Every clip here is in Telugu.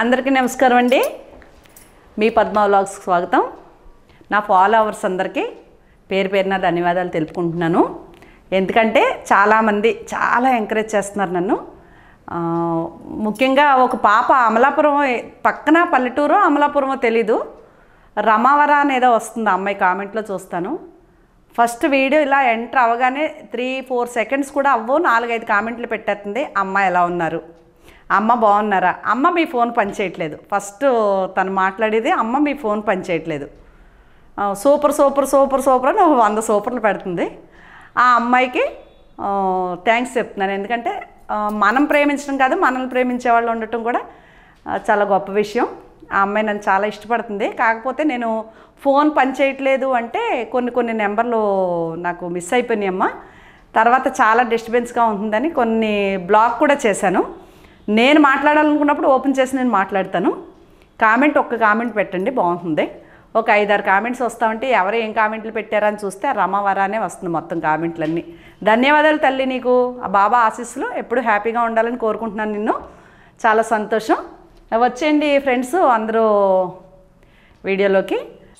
అందరికీ నమస్కారం అండి మీ పద్మ వ్లాగ్స్కి స్వాగతం నా ఫాలోవర్స్ అందరికీ పేరు పేరున ధన్యవాదాలు తెలుపుకుంటున్నాను ఎందుకంటే చాలామంది చాలా ఎంకరేజ్ చేస్తున్నారు నన్ను ఆ, ముఖ్యంగా ఒక పాప అమలాపురం పక్కన పల్లెటూరు అమలాపురమో తెలీదు రమావర అనేదో వస్తుంది ఆ అమ్మాయి కామెంట్లో చూస్తాను ఫస్ట్ వీడియో ఇలా ఎంటర్ అవ్వగానే త్రీ ఫోర్ సెకండ్స్ కూడా అవ్వవు నాలుగైదు కామెంట్లు పెట్టేస్తుంది అమ్మ ఎలా ఉన్నారు అమ్మ బాగున్నారా అమ్మ మీ ఫోన్ పనిచేయట్లేదు ఫస్ట్ తను మాట్లాడేది అమ్మ మీ ఫోన్ పనిచేయట్లేదు ఆ, సూపర్ సూపర్ సూపర్ సూపర్ అని ఒక వంద సూపర్లు పెడుతుంది ఆ అమ్మాయికి థ్యాంక్స్ చెప్తున్నాను ఎందుకంటే ఆ, మనం ప్రేమించడం కాదు మనల్ని ప్రేమించే వాళ్ళు ఉండటం కూడా ఆ, చాలా గొప్ప విషయం ఆ అమ్మాయి నన్ను చాలా ఇష్టపడుతుంది కాకపోతే నేను ఫోన్ పనిచేయట్లేదు అంటే కొన్ని కొన్ని నెంబర్లు నాకు మిస్ అయిపోయినాయి అమ్మ తర్వాత చాలా డిస్టర్బెన్స్గా ఉంటుందని కొన్ని బ్లాక్ కూడా చేశాను నేను మాట్లాడాలనుకున్నప్పుడు ఓపెన్ చేసి నేను మాట్లాడతాను కామెంట్ ఒక్క కామెంట్ పెట్టండి బాగుంటుంది ఒక ఐదారు కామెంట్స్ వస్తామంటే ఎవరు ఏం కామెంట్లు పెట్టారని చూస్తే రమావరానే వస్తుంది మొత్తం కామెంట్లన్నీ ధన్యవాదాలు తల్లి నీకు ఆ బాబా ఆశీస్సులు ఎప్పుడు హ్యాపీగా ఉండాలని కోరుకుంటున్నాను నిన్ను చాలా సంతోషం వచ్చేయండి ఫ్రెండ్స్ అందరూ వీడియోలోకి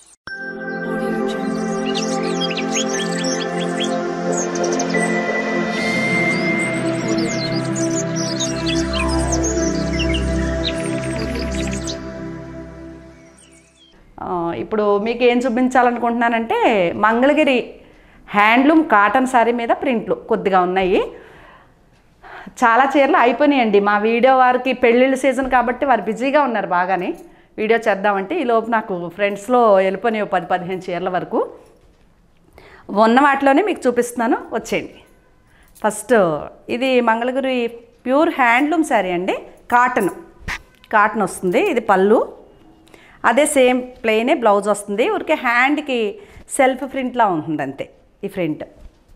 ఆ, ఇప్పుడు మీకు ఏం చూపించాలనుకుంటున్నానంటే మంగళగిరి హ్యాండ్లూమ్ కాటన్ శారీ మీద ప్రింట్లు కొద్దిగా ఉన్నాయి చాలా చీరలు అయిపోయినాయండి మా వీడియో వారికి పెళ్ళిళ్ళ సీజన్ కాబట్టి వారు బిజీగా ఉన్నారు బాగానే వీడియో చేద్దామంటే ఈ లోపు నాకు ఫ్రెండ్స్లో వెళ్ళిపోయినాయి ఓ పది పదిహేను చీరల వరకు ఉన్న వాటిలోనే మీకు చూపిస్తున్నాను వచ్చేయండి ఫస్ట్ ఇది మంగళగిరి ప్యూర్ హ్యాండ్లూమ్ శారీ అండి కాటన్ కాటన్ వస్తుంది ఇది పళ్ళు అదే సేమ్ ప్లెయినే బ్లౌజ్ వస్తుంది ఊరికే హ్యాండ్కి సెల్ఫ్ ప్రింట్లా ఉంటుంది అంతే ఈ ప్రింట్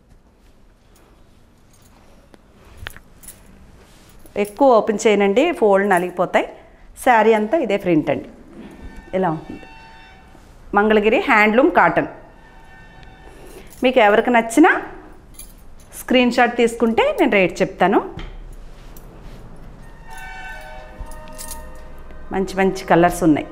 ఎక్కువ ఓపెన్ చేయనండి ఫోల్డ్ నలిగిపోతాయి శారీ అంతా ఇదే ప్రింట్ అండి ఇలా ఉంటుంది మంగళగిరి హ్యాండ్లూమ్ కాటన్ మీకు ఎవరికి నచ్చినా స్క్రీన్ షాట్ తీసుకుంటే నేను రేట్ చెప్తాను మంచి మంచి కలర్స్ ఉన్నాయి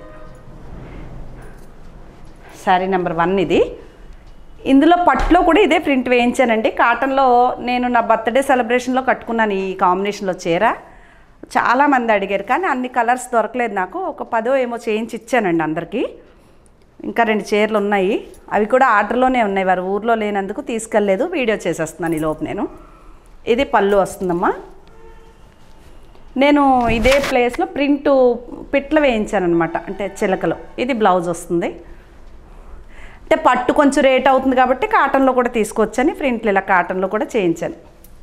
శారీ నెంబర్ వన్ ఇది ఇందులో పట్టులో కూడా ఇదే ప్రింట్ వేయించానండి కాటన్లో నేను నా బర్త్డే సెలబ్రేషన్లో కట్టుకున్నాను ఈ కాంబినేషన్లో చీర చాలామంది అడిగారు కానీ అన్ని కలర్స్ దొరకలేదు నాకు ఒక పదో ఏమో చేయించి ఇచ్చానండి అందరికీ ఇంకా రెండు చీరలు ఉన్నాయి అవి కూడా ఆర్డర్లోనే ఉన్నాయి వారు ఊర్లో లేనందుకు తీసుకెళ్ళలేదు వీడియో చేసేస్తున్నాను ఈ లోపు నేను ఇది పళ్ళు వస్తుందమ్మా నేను ఇదే ప్లేస్లో ప్రింట్ పిట్ల వేయించాను అనమాట అంటే చిలకలు ఇది బ్లౌజ్ వస్తుంది అంటే పట్టు కొంచెం రేట్ అవుతుంది కాబట్టి కాటన్లో కూడా తీసుకొచ్చని ప్రింట్లు ఇలా కాటన్లో కూడా చేయించాను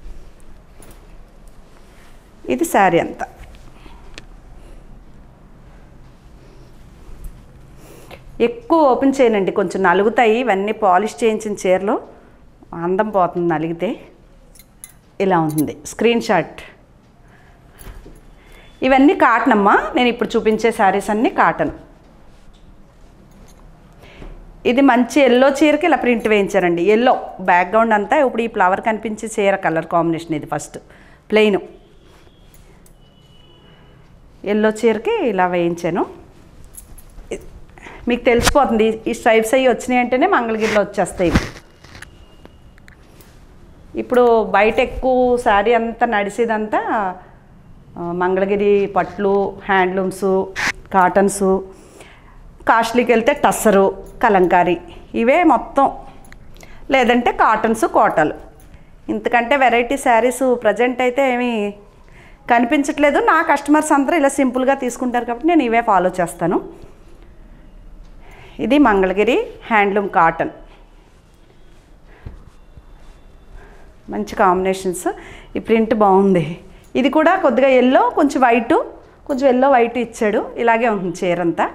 ఇది శారీ అంతా ఎక్కువ ఓపెన్ చేయనండి కొంచెం నలుగుతాయి ఇవన్నీ పాలిష్ చేయించిన చీరలు అందం పోతుంది నలిగితే ఇలా ఉంటుంది స్క్రీన్ షాట్ ఇవన్నీ కాటన్ అమ్మా నేను ఇప్పుడు చూపించే శారీస్ అన్నీ కాటన్ ఇది మంచి ఎల్లో చీరకి ఇలా ప్రింట్ వేయించారండి ఎల్లో బ్యాక్గ్రౌండ్ అంతా ఇప్పుడు ఈ ఫ్లవర్ కనిపించే చీర కలర్ కాంబినేషన్ ఇది ఫస్ట్ ప్లెయిన్ ఎల్లో చీరకి ఇలా వేయించాను ఇ- మీకు తెలిసిపోతుంది ఈ- ఈ స్ట్రైప్స్ అవి వచ్చినాయి అంటేనే మంగళగిరిలో వచ్చేస్తాయి ఇవి. ఇప్పుడు బయట ఎక్కువ శారీ అంతా నడిచేదంతా ఆ, మంగళగిరి పట్లు హ్యాండ్లూమ్స్ కాటన్స్ కాస్ట్లీకి వెళ్తే టస్సరు కలంకారీ ఇవే మొత్తం లేదంటే కాటన్స్ కోటలు ఇంతకంటే వెరైటీ శారీస్ ప్రజెంట్ అయితే ఏమీ కనిపించట్లేదు నా కస్టమర్స్ అందరూ ఇలా సింపుల్గా తీసుకుంటారు కాబట్టి నేను ఇవే ఫాలో చేస్తాను ఇది మంగళగిరి హ్యాండ్లూమ్ కాటన్ మంచి కాంబినేషన్స్ ఈ ప్రింట్ బాగుంది ఇది కూడా కొద్దిగా ఎల్లో కొంచెం వైటు కొంచెం ఎల్లో వైట్ ఇచ్చాడు ఇలాగే ఉంటుంది చీర అంతా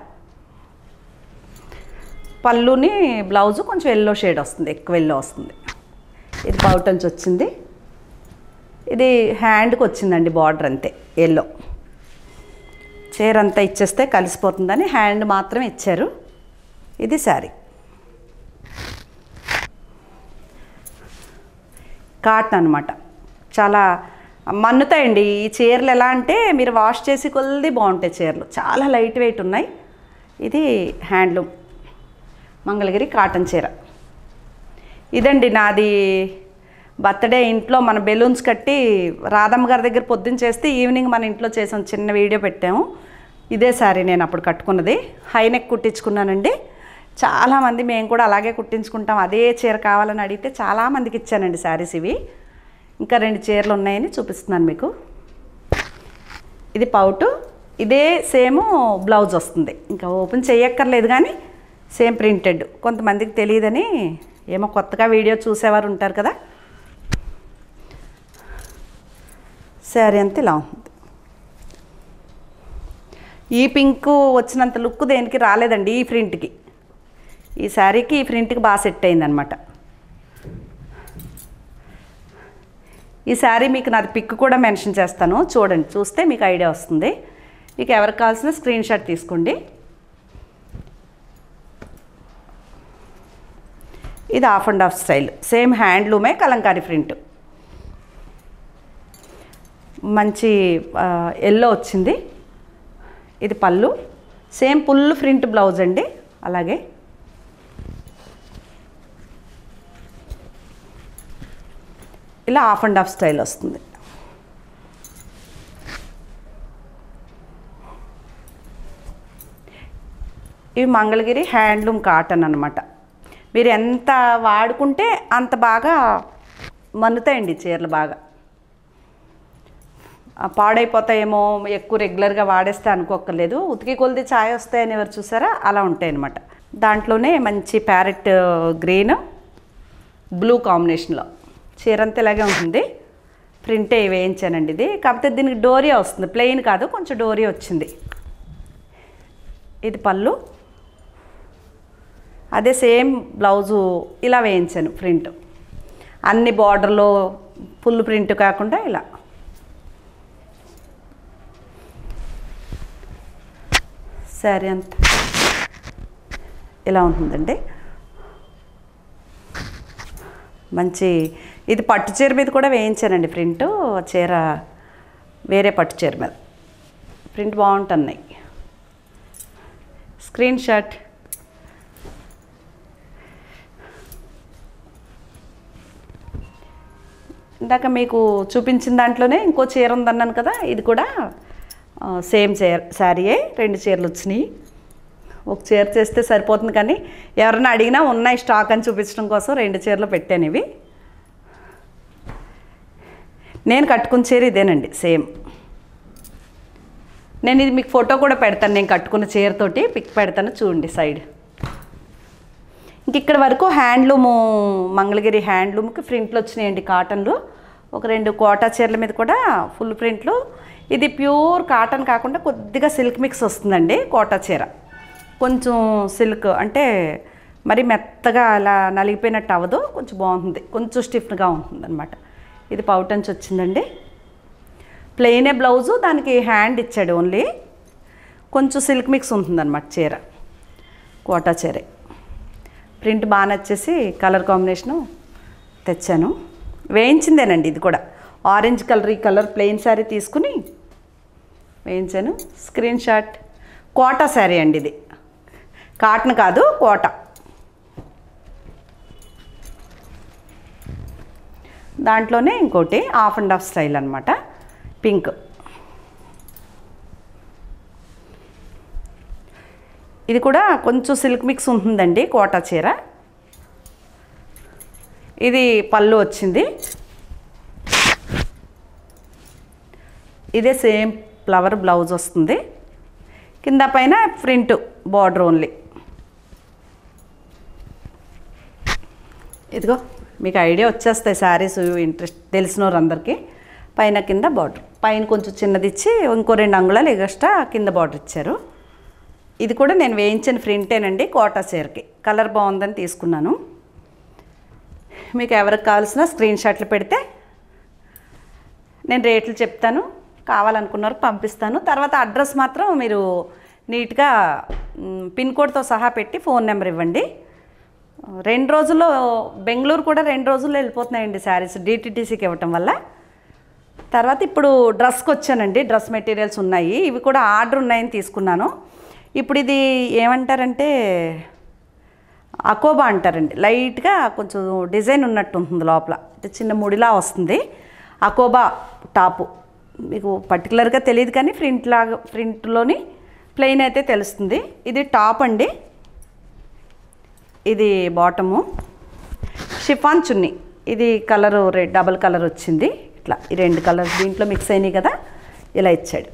పళ్ళుని బ్లౌజు కొంచెం ఎల్లో షేడ్ వస్తుంది ఎక్కువ ఎల్లో వస్తుంది ఇది బౌటన్స్ వచ్చింది ఇది హ్యాండ్కి వచ్చిందండి బార్డర్ అంతే ఎల్లో చీర అంతా ఇచ్చేస్తే కలిసిపోతుందని హ్యాండ్ మాత్రం ఇచ్చారు ఇది శారీ కాటన్ అనమాట చాలా మన్నుతాయండి ఈ చీరలు ఎలా అంటే మీరు వాష్ చేసి కొద్ది బాగుంటాయి చీరలు చాలా లైట్ వెయిట్ ఉన్నాయి ఇది హ్యాండ్లూమ్ మంగళగిరి కాటన్ చీర ఇదండి నాది బర్త్డే ఇంట్లో మన బెలూన్స్ కట్టి రాధమ్మ గారి దగ్గర పొద్దున్న చేస్తే ఈవినింగ్ మన ఇంట్లో చేసాం చిన్న వీడియో పెట్టాము ఇదే సారీ నేను అప్పుడు కట్టుకున్నది హైనెక్ కుట్టించుకున్నానండి చాలామంది మేము కూడా అలాగే కుట్టించుకుంటాం అదే చీర కావాలని అడిగితే చాలామందికి ఇచ్చానండి శారీస్ ఇవి ఇంకా రెండు చీరలు ఉన్నాయని చూపిస్తున్నాను మీకు ఇది పౌటు ఇదే సేమ్ బ్లౌజ్ వస్తుంది ఇంకా ఓపెన్ చేయక్కర్లేదు కానీ సేమ్ ప్రింటెడ్ కొంతమందికి తెలియదని ఏమో కొత్తగా వీడియో చూసేవారు ఉంటారు కదా శారీ అంతా ఇలా ఉంది ఈ పింక్ వచ్చినంత లుక్ దేనికి రాలేదండి ఈ ప్రింట్కి ఈ శారీకి ఈ ప్రింట్కి బాగా సెట్ అయిందనమాట ఈ శారీ మీకు నాది పిక్ కూడా మెన్షన్ చేస్తాను చూడండి చూస్తే మీకు ఐడియా వస్తుంది మీకు ఎవరికి కావాల్సిన స్క్రీన్ షాట్ తీసుకోండి ఇది half and half style same హ్యాండ్లూమే కలంకారీ ప్రింట్ మంచి ఎల్లో వచ్చింది ఇది పళ్ళు సేమ్ ఫుల్ ప్రింట్ బ్లౌజ్ అండి అలాగే ఇలా ఆఫ్ అండ్ ఆఫ్ స్టైల్ వస్తుంది ఇవి మంగళగిరి హ్యాండ్లూమ్ కాటన్ అనమాట మీరు ఎంత వాడుకుంటే అంత బాగా మన్నుతాయండి చీరలు బాగా ఆ, పాడైపోతాయేమో ఎక్కువ రెగ్యులర్గా వాడేస్తే అనుకోక్కర్లేదు ఉతికి కొలిది ఛాయ్ వస్తాయని ఎవరు చూసారా అలా ఉంటాయి అనమాట దాంట్లోనే మంచి ప్యారెట్ గ్రీన్ బ్లూ కాంబినేషన్లో చీర అంతా ఇలాగే ఉంటుంది ప్రింటే వేయించానండి ఇది కాకపోతే దీనికి డోరియా వస్తుంది ప్లెయిన్ కాదు కొంచెం డోరియా వచ్చింది ఇది పళ్ళు అదే సేమ్ బ్లౌజు ఇలా వేయించాను ప్రింట్ అన్ని బార్డర్లో ఫుల్ ప్రింట్ కాకుండా ఇలా శారీ అంతా ఇలా ఉంటుందండి మంచి ఇది పట్టు చీర మీద కూడా వేయించానండి ప్రింట్ చీర వేరే పట్టు చీర మీద ప్రింట్ బాగుంటున్నాయి స్క్రీన్ షాట్ ఇందాక మీకు చూపించిన దాంట్లోనే ఇంకో చీర ఉందన్నాను కదా ఇది కూడా ఆ, సేమ్ చీర శారీయే రెండు చీరలు వచ్చినాయి ఒక చీర చేస్తే సరిపోతుంది కానీ ఎవరైనా అడిగినా ఉన్నాయి స్టాక్ అని చూపించడం కోసం రెండు చీరలు పెట్టాను ఇవి నేను కట్టుకున్న చీర ఇదేనండి సేమ్ నేను ఇది మీకు ఫోటో కూడా పెడతాను నేను కట్టుకున్న చీరతోటి పిక్ పెడతాను చూడండి సైడ్ ఇంక ఇక్కడ వరకు హ్యాండ్లూము మంగళగిరి హ్యాండ్లూమ్కి ప్రింట్లు వచ్చినాయండి కాటన్లు ఒక రెండు కోటా చీరల మీద కూడా ఫుల్ ప్రింట్లు ఇది ప్యూర్ కాటన్ కాకుండా కొద్దిగా సిల్క్ మిక్స్ వస్తుందండి కోటా చీర కొంచెం సిల్క్ అంటే మరి మెత్తగా అలా నలిగిపోయినట్టు అవ్వదు కొంచెం బాగుంటుంది కొంచెం స్టిఫ్గా ఉంటుంది అనమాట ఇది పౌటంచి వచ్చిందండి ప్లెయినే బ్లౌజు దానికి హ్యాండ్ ఇచ్చాడు ఓన్లీ కొంచెం సిల్క్ మిక్స్ ఉంటుందన్నమాట చీర కోటా చీరే ప్రింట్ బాగా నచ్చేసి కలర్ కాంబినేషను తెచ్చాను వేయించిందేనండి ఇది కూడా ఆరెంజ్ కలర్ ఈ కలర్ ప్లెయిన్ శారీ తీసుకుని వేయించాను స్క్రీన్ షాట్ కోటా శారీ అండి ఇది కాటన్ కాదు కోట దాంట్లోనే ఇంకోటి హాఫ్ అండ్ హాఫ్ స్టైల్ అనమాట పింక్ ఇది కూడా కొంచెం సిల్క్ మిక్స్ ఉంటుందండి కోటా చీర ఇది పళ్ళు వచ్చింది ఇదే సేమ్ ఫ్లవర్ బ్లౌజ్ వస్తుంది కింద పైన ప్రింట్ బార్డర్ ఓన్లీ ఇదిగో మీకు ఐడియా వచ్చేస్తాయి శారీస్ ఇంట్రెస్ట్ తెలిసిన వారందరికీ పైన కింద బార్డర్ పైన కొంచెం చిన్నది ఇచ్చి ఇంకో రెండు అంగుళాలు ఎగస్ట్రా కింద బార్డర్ ఇచ్చారు ఇది కూడా నేను వేయించిన ప్రింటేనండి కోటా చీరకి కలర్ బాగుందని తీసుకున్నాను మీకు ఎవరికి కావాల్సిన స్క్రీన్ షాట్లు పెడితే నేను రేట్లు చెప్తాను కావాలనుకున్నారు పంపిస్తాను తర్వాత అడ్రస్ మాత్రం మీరు నీట్గా మ్, పిన్ కోడ్తో సహా పెట్టి ఫోన్ నెంబర్ ఇవ్వండి రెండు రోజుల్లో బెంగళూరు కూడా రెండు రోజుల్లో వెళ్ళిపోతున్నాయండి శారీస్ డిటీటీసీకి ఇవ్వటం వల్ల తర్వాత ఇప్పుడు డ్రెస్కి వచ్చానండి డ్రెస్ మెటీరియల్స్ ఉన్నాయి ఇవి కూడా ఆర్డర్ ఉన్నాయని తీసుకున్నాను ఇప్పుడు ఇది ఏమంటారంటే అకోబా అంటారండి లైట్గా కొంచెం డిజైన్ ఉన్నట్టు ఉంటుంది లోపల అంటే చిన్న ముడిలా వస్తుంది అకోబా టాపు మీకు పర్టికులర్గా తెలియదు కానీ ప్రింట్ లాగా ప్రింట్లోని ప్లెయిన్ అయితే తెలుస్తుంది ఇది టాప్ అండి ఇది బాటము షిఫాన్ చున్నీ ఇది కలరు రెడ్ డబల్ కలర్ వచ్చింది ఇట్లా ఈ రెండు కలర్స్ దీంట్లో మిక్స్ అయినాయి కదా ఇలా ఇచ్చాడు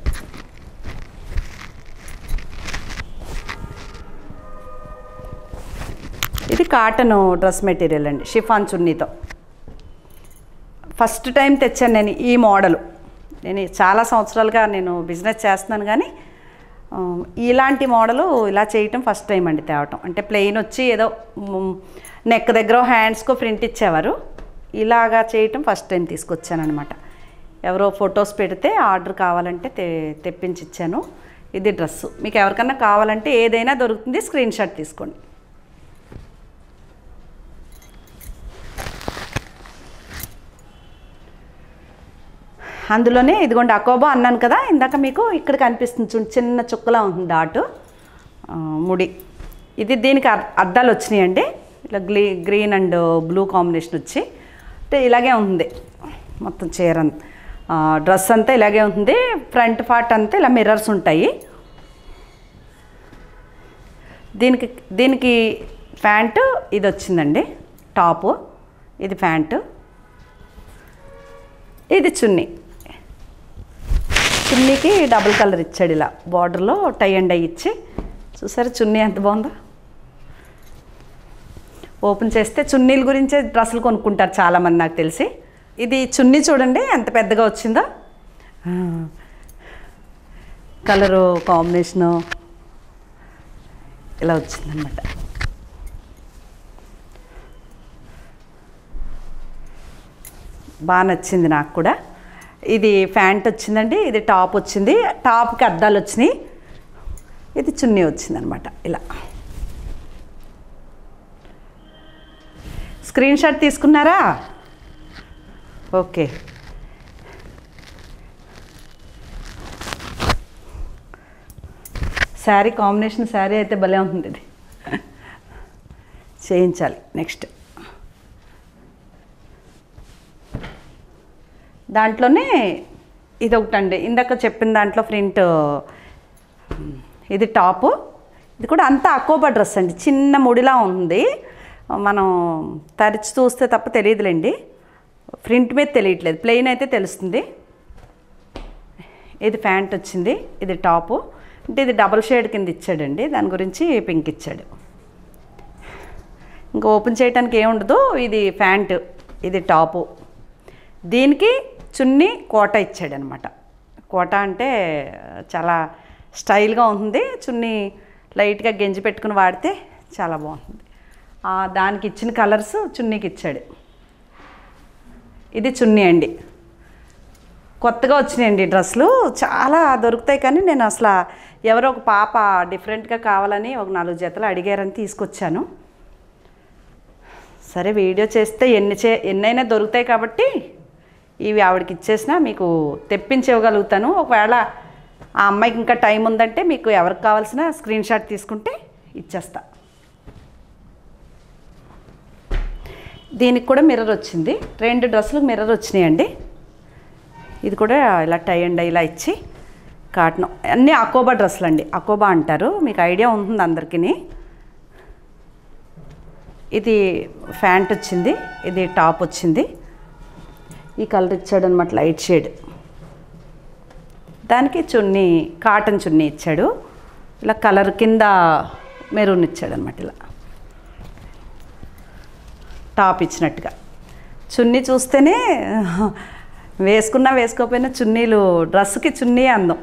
ఇది కాటన్ డ్రెస్ మెటీరియల్ అండి షిఫాన్ చున్నీతో ఫస్ట్ టైం తెచ్చాను నేను ఈ మోడల్ నేను చాలా సంవత్సరాలుగా నేను బిజినెస్ చేస్తున్నాను కానీ ఆ, ఇలాంటి మోడలు ఇలా చేయటం ఫస్ట్ టైం అండి తేవటం అంటే ప్లెయిన్ వచ్చి ఏదో నెక్ దగ్గర హ్యాండ్స్కో ప్రింట్ ఇచ్చేవారు ఇలాగా చేయటం ఫస్ట్ టైం తీసుకొచ్చానమాట ఎవరో ఫొటోస్ పెడితే ఆర్డర్ కావాలంటే తె తెప్పించి ఇచ్చాను ఇది డ్రెస్సు మీకు ఎవరికన్నా కావాలంటే ఏదైనా దొరుకుతుంది స్క్రీన్ షాట్ తీసుకోండి అందులోనే ఇదిగోండి అకోబా అన్నాను కదా ఇందాక మీకు ఇక్కడ కనిపిస్తుంది చూడండి చిన్న చుక్కలా ఉంటుంది డాటు ఆ, ముడి ఇది దీనికి అర్- అద్దాలు వచ్చినాయండి ఇలా గ్లీ గ్రీన్ అండ్ బ్లూ కాంబినేషన్ వచ్చి అంటే ఇలాగే ఉంది మొత్తం చీర అంత- ఆ, డ్రెస్ అంతా ఇలాగే ఉంటుంది ఫ్రంట్ పార్ట్ అంతా ఇలా మిర్రర్స్ ఉంటాయి దీనికి దీనికి ప్యాంటు ఇది వచ్చిందండి టాపు ఇది ప్యాంటు ఇది చున్నీ చున్నీకి డబుల్ కలర్ ఇచ్చాడు ఇలా బార్డర్లో టై అండ్ డై ఇచ్చి చూసారు చున్నీ ఎంత బాగుందో ఓపెన్ చేస్తే చున్నీల గురించే డ్రెస్సులు కొనుక్కుంటారు చాలామంది నాకు తెలిసి ఇది చున్నీ చూడండి ఎంత పెద్దగా వచ్చిందో ఆ, కలరు కాంబినేషను ఇలా వచ్చిందనమాట బాగా నచ్చింది నాకు కూడా ఇది ప్యాంట్ వచ్చిందండి ఇది టాప్ వచ్చింది టాప్కి అద్దాలు వచ్చినాయి ఇది చున్నీ వచ్చిందనమాట ఇలా స్క్రీన్ షాట్ తీసుకున్నారా ఓకే శారీ కాంబినేషన్ శారీ అయితే భలే ఉంటుంది ఇది చేయించాలి నెక్స్ట్ దాంట్లోనే ఇది ఒకటండి ఇందాక చెప్పిన దాంట్లో ప్రింట్ ఇది టాపు ఇది కూడా అంతా అకోబా డ్రెస్ అండి చిన్న ముడిలా ఉంది మనం తరిచి చూస్తే తప్ప తెలియదులేండి ప్రింట్ మీద తెలియట్లేదు ప్లెయిన్ అయితే తెలుస్తుంది ఇది ప్యాంట్ వచ్చింది ఇది టాపు అంటే ఇది డబల్ షేడ్ కింద ఇచ్చాడండి దాని గురించి పింక్ ఇచ్చాడు ఇంకా ఓపెన్ చేయడానికి ఏముండదు ఇది ప్యాంట్ ఇది టాపు దీనికి చున్నీ కోట ఇచ్చాడనమాట కోట అంటే చాలా స్టైల్గా ఉంటుంది చున్నీ లైట్గా గెంజి పెట్టుకుని వాడితే చాలా బాగుంటుంది ఆ, దానికి ఇచ్చిన కలర్స్ చున్నీకి ఇచ్చాడు ఇది చున్నీ అండి కొత్తగా వచ్చినాయండి డ్రెస్సులు చాలా దొరుకుతాయి కానీ నేను అసలు ఎవరో ఒక పాప డిఫరెంట్గా కావాలని ఒక నాలుగు జతలు అడిగారని తీసుకొచ్చాను సరే వీడియో చేస్తే ఎన్ని చే ఎన్నైనా దొరుకుతాయి కాబట్టి ఇవి ఆవిడకి ఇచ్చేసినా మీకు తెప్పించి ఇవ్వగలుగుతాను ఒకవేళ ఆ అమ్మాయికి ఇంకా టైం ఉందంటే మీకు ఎవరికి కావాల్సిన స్క్రీన్ షాట్ తీసుకుంటే ఇచ్చేస్తా దీనికి కూడా మిర్రర్ వచ్చింది రెండు డ్రెస్సులకు మిర్రర్ వచ్చినాయండి ఇది కూడా ఇలా టై అండ్ ఇలా ఇచ్చి కాటన్ అన్నీ అకోబా డ్రెస్సులు అండి అకోబా అంటారు మీకు ఐడియా ఉంటుంది అందరికీ ఇది ప్యాంట్ వచ్చింది ఇది టాప్ వచ్చింది ఈ కలర్ ఇచ్చాడు అనమాట లైట్ షేడ్ దానికి చున్నీ కాటన్ చున్నీ ఇచ్చాడు ఇలా కలర్ కింద మెరూన్ ఇచ్చాడు అనమాట ఇలా టాప్ ఇచ్చినట్టుగా చున్నీ చూస్తేనే వేసుకున్నా వేసుకోకపోయినా చున్నీలు డ్రెస్సుకి చున్నీ అందం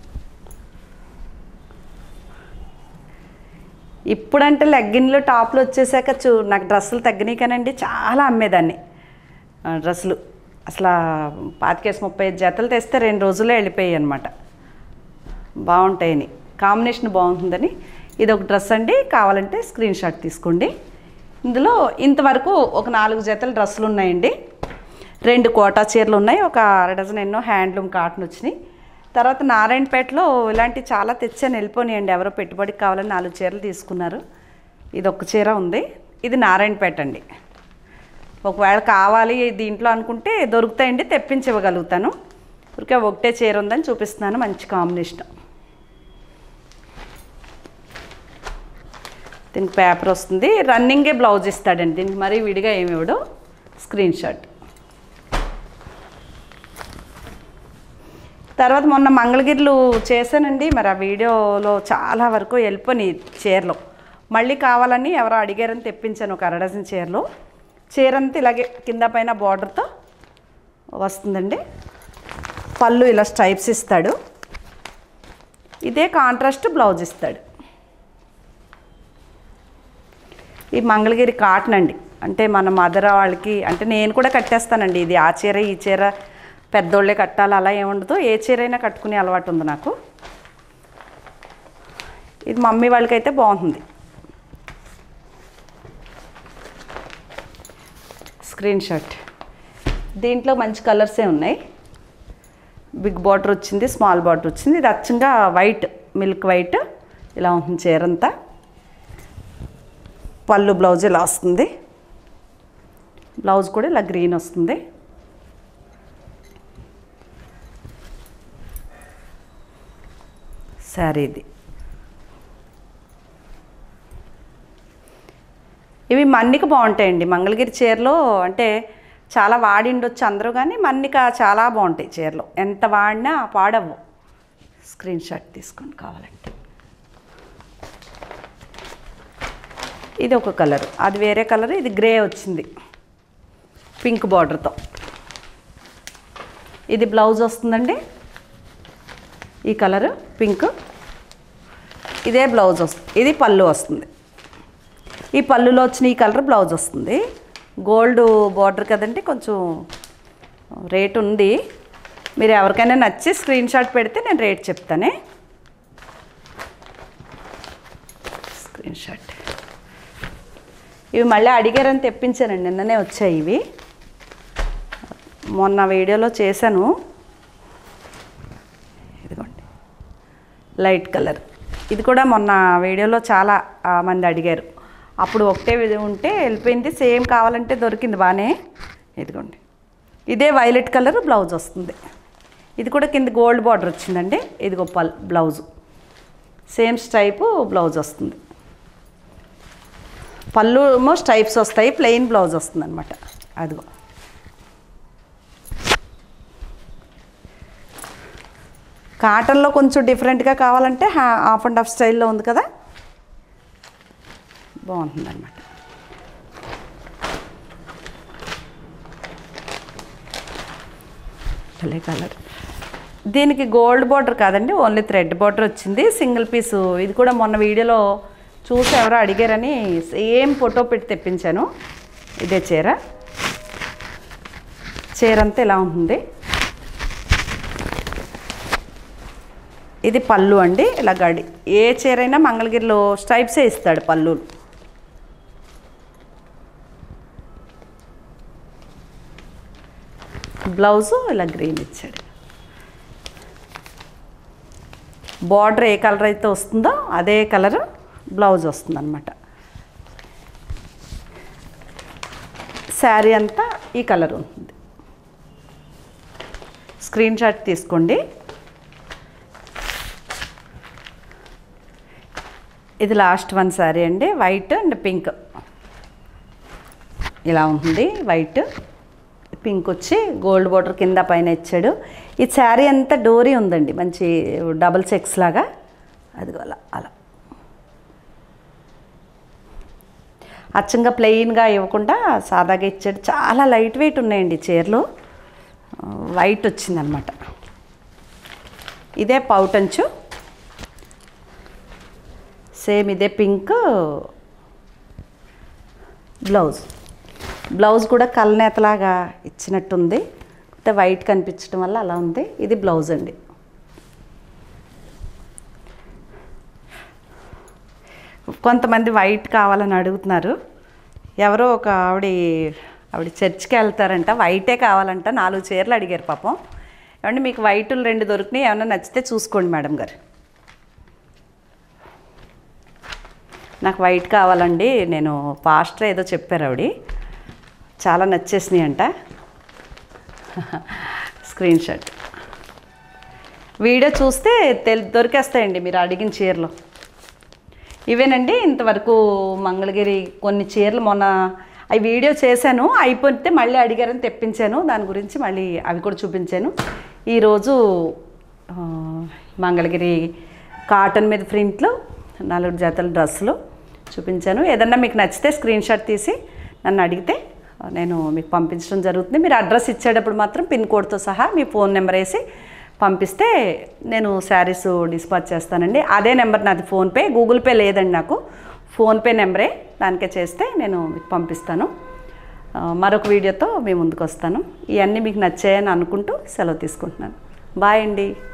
ఇప్పుడంటే లెగ్గిన్లు టాప్లు వచ్చేసాక చూ నాకు డ్రెస్సులు తగ్గినాయి కానండి చాలా అమ్మేదాన్ని ఆ, డ్రెస్సులు అసలు పాతికేసి ముప్పై ఐదు జతలు తెస్తే రెండు రోజుల్లో వెళ్ళిపోయాయి అనమాట బాగుంటాయని కాంబినేషన్ బాగుంటుందని ఇది ఒక డ్రెస్ అండి కావాలంటే స్క్రీన్ షాట్ తీసుకోండి ఇందులో ఇంతవరకు ఒక నాలుగు జతల డ్రెస్సులు ఉన్నాయండి రెండు కోటా చీరలు ఉన్నాయి ఒక అర డజన్ ఎన్నో హ్యాండ్లూమ్ కాటన్ వచ్చినాయి తర్వాత నారాయణపేటలో ఇలాంటి చాలా తెచ్చాను వెళ్ళిపోయాయండి ఎవరో పెట్టుబడికి కావాలని నాలుగు చీరలు తీసుకున్నారు ఇది ఒక చీర ఉంది ఇది నారాయణపేట అండి ఒకవేళ కావాలి దీంట్లో అనుకుంటే దొరుకుతాయండి తెప్పించి ఇవ్వగలుగుతాను ఊరికే ఒకటే చీర ఉందని చూపిస్తున్నాను మంచి కాంబినేషన్ దీనికి పేపర్ వస్తుంది రన్నింగే బ్లౌజ్ ఇస్తాడండి దీనికి మరీ విడిగా ఏమి ఇవ్వడు స్క్రీన్ షాట్ తర్వాత మొన్న మంగళగిరిలు చేశానండి మరి ఆ వీడియోలో చాలా వరకు వెళ్ళిపోయి చీరలు మళ్ళీ కావాలని ఎవరో అడిగారని తెప్పించాను ఒక అరడజన్ చీరలు చీర అంతా ఇలాగే కింద పైన బార్డర్తో వస్తుందండి పళ్ళు ఇలా స్ట్రైప్స్ ఇస్తాడు ఇదే కాంట్రాస్ట్ బ్లౌజ్ ఇస్తాడు ఈ మంగళగిరి కాటన్ అండి అంటే మన మదర్ వాళ్ళకి అంటే నేను కూడా కట్టేస్తానండి ఇది ఆ చీర ఈ చీర పెద్దోళ్ళే కట్టాలి అలా ఏముండదు ఏ చీర అయినా కట్టుకునే అలవాటు ఉంది నాకు ఇది మమ్మీ వాళ్ళకైతే బాగుంటుంది స్క్రీన్ షాట్ దీంట్లో మంచి కలర్సే ఉన్నాయి బిగ్ బార్డర్ వచ్చింది స్మాల్ బార్డర్ వచ్చింది ఇది అచ్చంగా వైట్ మిల్క్ వైట్ ఇలా ఉంటుంది చీర అంతా పళ్ళు బ్లౌజ్ ఇలా వస్తుంది బ్లౌజ్ కూడా ఇలా గ్రీన్ వస్తుంది శారీది ఇవి మన్నిక బాగుంటాయండి మంగళగిరి చీరలో అంటే చాలా వాడిండొచ్చు అందరూ కానీ మన్నిక చాలా బాగుంటాయి చీరలు ఎంత వాడినా పాడవు స్క్రీన్ షాట్ తీసుకొని కావాలంటే ఇది ఒక కలర్ అది వేరే కలర్ ఇది గ్రే వచ్చింది పింక్ బార్డర్తో ఇది బ్లౌజ్ వస్తుందండి ఈ కలర్ పింక్ ఇదే బ్లౌజ్ వస్తుంది ఇది పళ్ళు వస్తుంది ఈ పళ్ళులో వచ్చిన ఈ కలర్ బ్లౌజ్ వస్తుంది గోల్డ్ బార్డర్ కదండి కొంచెం రేట్ ఉంది మీరు ఎవరికైనా నచ్చి స్క్రీన్ షాట్ పెడితే నేను రేట్ చెప్తానే స్క్రీన్ షాట్ ఇవి మళ్ళీ అడిగారని తెప్పించానండి నిన్ననే వచ్చాయి ఇవి మొన్న వీడియోలో చేశాను ఇదిగోండి లైట్ కలర్ ఇది కూడా మొన్న వీడియోలో చాలా ఆ, మంది అడిగారు అప్పుడు ఒకటే విధి ఉంటే వెళ్ళిపోయింది సేమ్ కావాలంటే దొరికింది బాగానే ఇదిగోండి ఇదే వైలెట్ కలర్ బ్లౌజ్ వస్తుంది ఇది కూడా కింద గోల్డ్ బార్డర్ వచ్చిందండి ఇదిగో పల్ బ్లౌజు సేమ్ స్టైపు బ్లౌజ్ వస్తుంది పళ్ళు ఏమో స్టైప్స్ వస్తాయి ప్లెయిన్ బ్లౌజ్ వస్తుంది అనమాట అదిగో కాటన్లో కొంచెం డిఫరెంట్గా కావాలంటే హా- హాఫ్ అండ్ హాఫ్ స్టైల్లో ఉంది కదా బాగుంటుంది అనమాట భలే కలర్ దీనికి గోల్డ్ బార్డర్ కాదండి ఓన్లీ థ్రెడ్ బార్డర్ వచ్చింది సింగిల్ పీసు ఇది కూడా మొన్న వీడియోలో చూసి ఎవరో అడిగారని సేమ్ ఫోటో పెట్టి తెప్పించాను ఇదే చీర చీర అంతా ఇలా ఉంటుంది ఇది పళ్ళు అండి ఇలా గడి ఏ చీర అయినా మంగళగిరిలో స్ట్రైప్సే ఇస్తాడు పళ్ళు బ్లౌజు ఇలా గ్రీన్ ఇచ్చాడు బార్డర్ ఏ కలర్ అయితే వస్తుందో అదే కలర్ బ్లౌజ్ వస్తుంది అనమాట శారీ అంతా ఈ కలర్ ఉంటుంది స్క్రీన్ షాట్ తీసుకోండి ఇది లాస్ట్ వన్ శారీ అండి వైట్ అండ్ పింక్ ఇలా ఉంటుంది వైట్ పింక్ వచ్చి గోల్డ్ బార్డర్ కింద పైన ఇచ్చాడు ఈ శారీ అంతా డోరీ ఉందండి మంచి డబుల్ చెక్స్ లాగా అదిగో అలా అలా అచ్చంగా ప్లెయిన్గా ఇవ్వకుండా సాదాగా ఇచ్చాడు చాలా లైట్ వెయిట్ ఉన్నాయండి చీరలు వైట్ వచ్చిందనమాట ఇదే పౌటంచు సేమ్ ఇదే పింక్ బ్లౌజ్ బ్లౌజ్ కూడా కలనేతలాగా ఇచ్చినట్టుంది అయితే వైట్ కనిపించడం వల్ల అలా ఉంది ఇది బ్లౌజ్ అండి కొంతమంది వైట్ కావాలని అడుగుతున్నారు ఎవరో ఒక ఆవిడ ఆవిడ చర్చికి వెళ్తారంట వైటే కావాలంట నాలుగు చీరలు అడిగారు పాపం ఏమంటే మీకు వైటులు రెండు దొరికినాయి ఏమన్నా నచ్చితే చూసుకోండి మేడం గారు నాకు వైట్ కావాలండి నేను పాస్టర్ ఏదో చెప్పారు ఆవిడ చాలా నచ్చేసినాయి అంట స్క్రీన్ షాట్ వీడియో చూస్తే తెలి దొరికేస్తాయండి మీరు అడిగిన చీరలు ఇవేనండి ఇంతవరకు మంగళగిరి కొన్ని చీరలు మొన్న అవి వీడియో చేశాను అయిపోతే మళ్ళీ అడిగారని తెప్పించాను దాని గురించి మళ్ళీ అవి కూడా చూపించాను ఈరోజు ఆ, మంగళగిరి కాటన్ మీద ప్రింట్లు నాలుగు జతల డ్రెస్సులు చూపించాను ఏదన్నా మీకు నచ్చితే స్క్రీన్ షాట్ తీసి నన్ను అడిగితే నేను మీకు పంపించడం జరుగుతుంది మీరు అడ్రస్ ఇచ్చేటప్పుడు మాత్రం పిన్ కోడ్తో సహా మీ ఫోన్ నెంబర్ వేసి పంపిస్తే నేను శారీస్ డిస్పాచ్ చేస్తానండి అదే నెంబర్ నాది ఫోన్పే గూగుల్ పే లేదండి నాకు ఫోన్పే నెంబరే దానికే చేస్తే నేను మీకు పంపిస్తాను ఆ, మరొక వీడియోతో మీ ముందుకు వస్తాను ఇవన్నీ మీకు నచ్చాయని అనుకుంటూ సెలవు తీసుకుంటున్నాను బాయ్ అండి